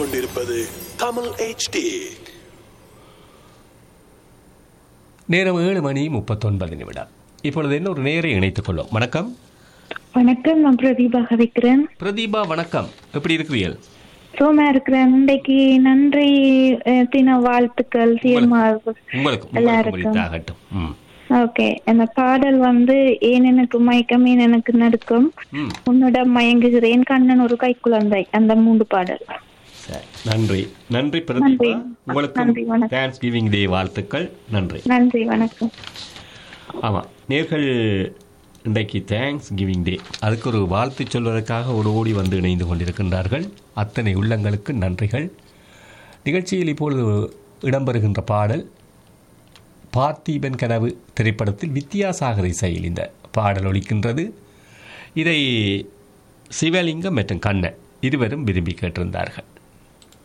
கேட்டுக்கொண்டிருப்பது தமிழ் HD நேரம் ஏழு மணி முப்பத்தொன்பது நிமிடம் இப்பொழுது என்ன ஒரு நேரை இணைத்துக் கொள்ளும் வணக்கம் வணக்கம் நான் பிரதீபா கதைக்கிறேன் பிரதீபா வணக்கம் எப்படி இருக்கிறீர்கள் சோமா இருக்கிறேன் இன்றைக்கு நன்றி அஹ், தின வாழ்த்துக்கள் தீர்மானம் உங்களுக்கு உங்களுக்கு எல்லாருக்கும். முடித்தாகட்டும் ம் ஓகே அந்த பாடல் வந்து ஏன் எனக்கு மயக்கம் ஏன் எனக்கு நடுக்கம் ம் உன்னிடம் மயங்குகிறேன் கண்ணன் ஒரு கை குழந்தை அந்த மூன்று பாடல் சரி நன்றி நன்றி பிரதீபா நன்றி. உங்களுக்கு நன்றி, வணக்கம். தேங்க்ஸ் கிவிங் டே வாழ்த்துக்கள் நன்றி நன்றி வணக்கம் ஆமாம் நேர்கள் இன்றைக்கு தேங்க்ஸ் கிவிங் டே அதுக்கு ஒரு வாழ்த்து சொல்வதற்காக ஒரு ஓடி வந்து இணைந்து கொண்டிருக்கின்றார்கள் அத்தனை உள்ளங்களுக்கு நன்றிகள் நிகழ்ச்சியில் இப்பொழுது இடம்பெறுகின்ற பாடல் பார்த்தீபன் கனவு திரைப்படத்தில் வித்யாசாகர் இசையில் இந்த பாடல் ஒலிக்கின்றது இதை சிவலிங்கம் மற்றும் கண்ணன் இருவரும் விரும்பி கேட்டிருந்தார்கள்